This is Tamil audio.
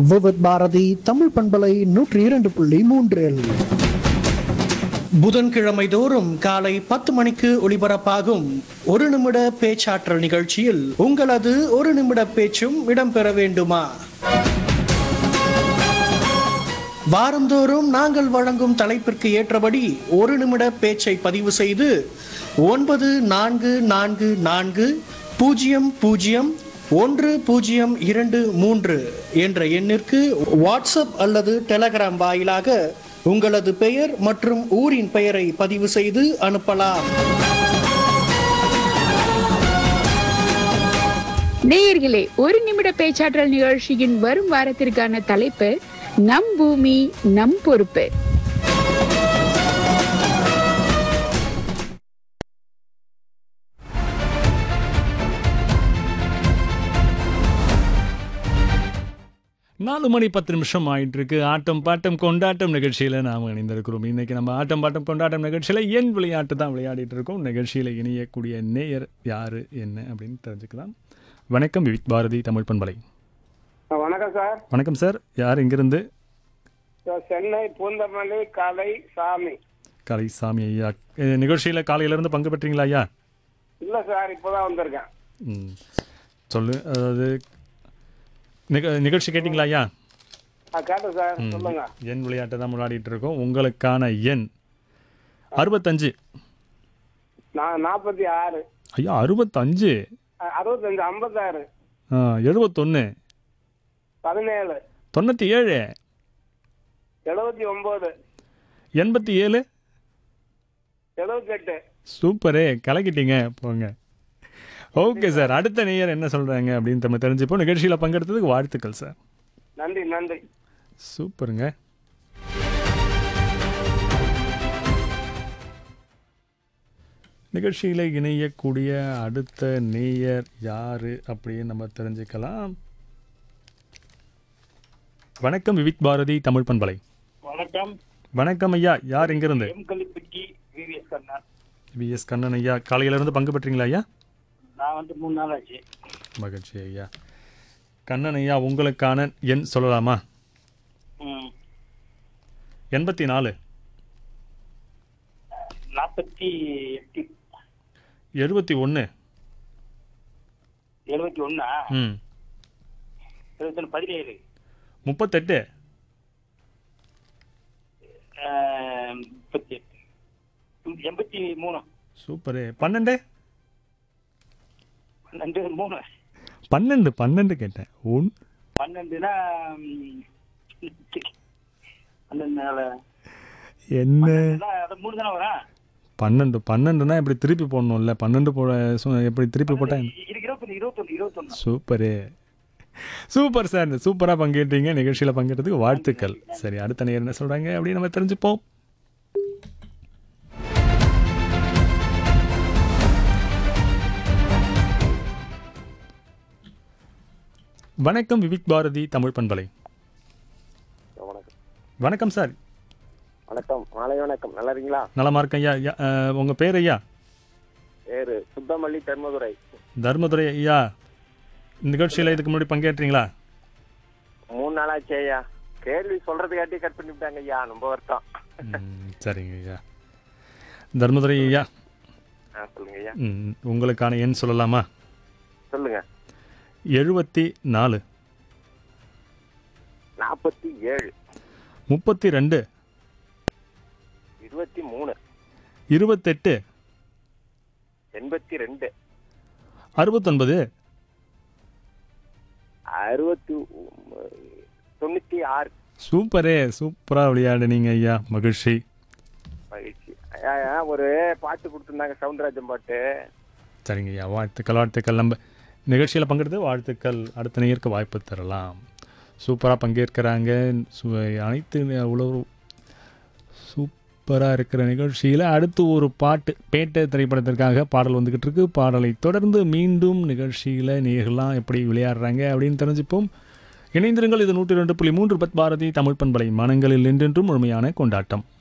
விவித் பாரதி தமிழ் பண்பலை நூற்றி இரண்டு புள்ளி மூன்றில் புதன்கிழமை தோறும் காலை பத்து மணிக்கு ஒளிபரப்பாகும் ஒரு நிமிட பேச்சாற்றல் நிகழ்ச்சியில் உங்களது ஒரு நிமிட பேச்சும் இடம்பெற வேண்டுமா வாரந்தோறும் நாங்கள் வழங்கும் தலைப்பிற்கு ஏற்றபடி ஒரு நிமிட பேச்சை பதிவு செய்து ஒன்பது நான்கு நான்கு நான்கு பூஜ்ஜியம் பூஜ்ஜியம் ஒன்று பூஜ்ஜியம் இரண்டு மூன்று என்ற எண்ணிற்கு வாட்ஸ்அப் அல்லது டெலகிராம் வாயிலாக உங்களது பெயர் மற்றும் ஊரின் பெயரை பதிவு செய்து அனுப்பலாம் நேயர்களே ஒரு நிமிட பேச்சாற்றல் நிகழ்ச்சியின் வரும் வாரத்திற்கான தலைப்பு நம் பூமி நம் பொறுப்பு நாலு மணி பத்து நிமிஷம் ஆயிட்டு இருக்கு ஆட்டம் பாட்டம் கொண்டாட்டம் நிகழ்ச்சியில் நாம் இணைந்திருக்கிறோம் இன்னைக்கு நம்ம ஆட்டம் பாட்டம் கொண்டாட்டம் நிகழ்ச்சியில் என் விளையாட்டு தான் விளையாடிட்டு இருக்கோம் நிகழ்ச்சியில் இணையக்கூடிய நேயர் யாரு என்ன அப்படின்னு தெரிஞ்சுக்கலாம் வணக்கம் விவிக் பாரதி தமிழ் பண்பலை ஆ, வணக்கம் சார் வணக்கம் சார் யார் இங்கிருந்து சார், சென்னை பூந்தமல்லி கலை சாமி கலை சாமி ஐயா அஹ், நிகழ்ச்சியில் காலையிலேருந்து பங்கு பெற்றீங்களா ஐயா இல்ல சார் இப்போதான் வந்திருக்கேன் ம் சொல்லு அதாவது நிக நிகழ்ச்சி கேட்டிங்களா ஐயா ஆ கேட்டேன் சார் சொல்லுங்க என் விளையாட்டை தான் விளையாடிட்டு இருக்கோம் உங்களுக்கான எண் அறுபத்தஞ்சு நான் நாற்பத்தி ஆறு ஐயா அறுபத்தஞ்சு அ- அறுபத்தஞ்சு ஐம்பத்தாறு எழுபத்தொன்று பதினேழு தொண்ணூற்றி ஏழு எழுபத்தி ஒன்பது எண்பத்தி ஏழு எழுபத்தெட்டு சூப்பரே கலக்கிட்டீங்க போங்க ஓகே சார் அடுத்த நேயர் என்ன சொல்கிறாங்க அப்படின்னு நம்ம தெரிஞ்சுப்போம் நிகழ்ச்சியில் பங்கெடுத்ததுக்கு வாழ்த்துக்கள் சார் நன்றி நன்றி சூப்பருங்க நிகழ்ச்சியில் இணையக்கூடிய அடுத்த நேயர் யாரு அப்படின்னு நம்ம தெரிஞ்சுக்கலாம் வணக்கம் விவிக் பாரதி தமிழ் பண்பலை வணக்கம் வணக்கம் ஐயா யார் எங்கிருந்து M Kalippatti VVS Kannan VS Kannan ஐயா காலையிலேருந்து பங்கு பெற்றீங்களா ஐயா நான் வந்து மூணு நாள் ஆச்சு மகிழ்ச்சி ஐயா கண்ணன் ஐயா உங்களுக்கான எண் சொல்லலாமா எண்பத்தி நாலு நாற்பத்தி எட்டு எழுபத்தி ஒன்று எழுபத்தி ஒன்னா ம் எழுபத்தி பதினேழு முப்பத்தெட்டு முப்பத்தி எட்டு எண்பத்தி மூணு சூப்பரு பன்னெண்டு பன்னெண்டு மூணு பன்னெண்டு பன்னெண்டு கேட்டேன் ஒன் பன்னெண்டுனா பன்னெண்டு நாள் என்ன அது மூணு தானே வரும் பன்னெண்டு பன்னெண்டுனா இப்படி திருப்பி போடணும்ல பன்னெண்டு போட சு- எப்படி திருப்பி போட்டேன் இருக்கு இருபத்தொன்று இருபத்தொன்று இருபத்தொன்று சூப்பரு சூப்பர் சார் சூப்பராக பங்கேற்றீங்க நிகழ்ச்சியில் பங்கேற்றதுக்கு வாழ்த்துக்கள் சரி அடுத்த நேரம் என்ன சொல்கிறாங்க அப்படின்னு நம்ம தெரிஞ்சுப்போம் வணக்கம் விவிக் பாரதி தமிழ் பண்பலை வணக்கம் வணக்கம் சார் வணக்கம் மாலை வணக்கம் நல்லா இருக்கீங்களா நலமா இருக்கேன் ஐயா ஐயா, அஹ், உங்க பேர் ஐயா பேரு சுத்தமல்லி தென்மதுரை தர்மதுரை ஐயா நிகழ்ச்சியில் இதுக்கு முன்னாடி பங்கேற்றீங்களா மூணு நாளாச்சு ஐயா கேள்வி சொல்றதுக்காட்டி கட் பண்ணி விட்டாங்க ஐயா ரொம்ப வருத்தம் ம், சரிங்க ஐயா தர்மதுரை ஐயா ஆ சொல்லுங்க ஐயா ம், உங்களுக்கான எண் சொல்லலாமா சொல்லுங்க எழுபத்தி நாலு நாற்பத்தி ஏழு முப்பத்தி ரெண்டு இருபத்தி மூணு இருபத்தெட்டு எண்பத்தி ரெண்டு அறுபத்தொன்பது அறுபத்தி தொண்ணூத்தி ஆறு சூப்பரே சூப்பராக விளையாடுனீங்க ஐயா மகிழ்ச்சி மகிழ்ச்சி ஐயா, ஐயா, ஒரு பாட்டு கொடுத்துருந்தாங்க சவுந்தரராஜன் பாட்டு சரிங்க ஐயா வாழ்த்துக்கள் வாழ்த்துக்கள் நம்ம நிகழ்ச்சியில் பங்கெடுத்து வாழ்த்துக்கள் அடுத்த நேருக்கு வாய்ப்பு தரலாம் சூப்பராக பங்கேற்கிறாங்க சு- அனைத்து உழவு சூப்பராக இருக்கிற நிகழ்ச்சியில் அடுத்து ஒரு பாட்டு பேட்டை திரைப்படத்திற்காக பாடல் வந்துக்கிட்டு இருக்கு பாடலை தொடர்ந்து மீண்டும் நிகழ்ச்சியில் நேர்கள்லாம் எப்படி விளையாடுறாங்க அப்படின்னு தெரிஞ்சுப்போம் இணைந்திருங்கள் இது நூற்றி ரெண்டு புள்ளி மூன்று பத் பாரதி தமிழ் பண்பலை மனங்களில் என்றென்றும் முழுமையான கொண்டாட்டம்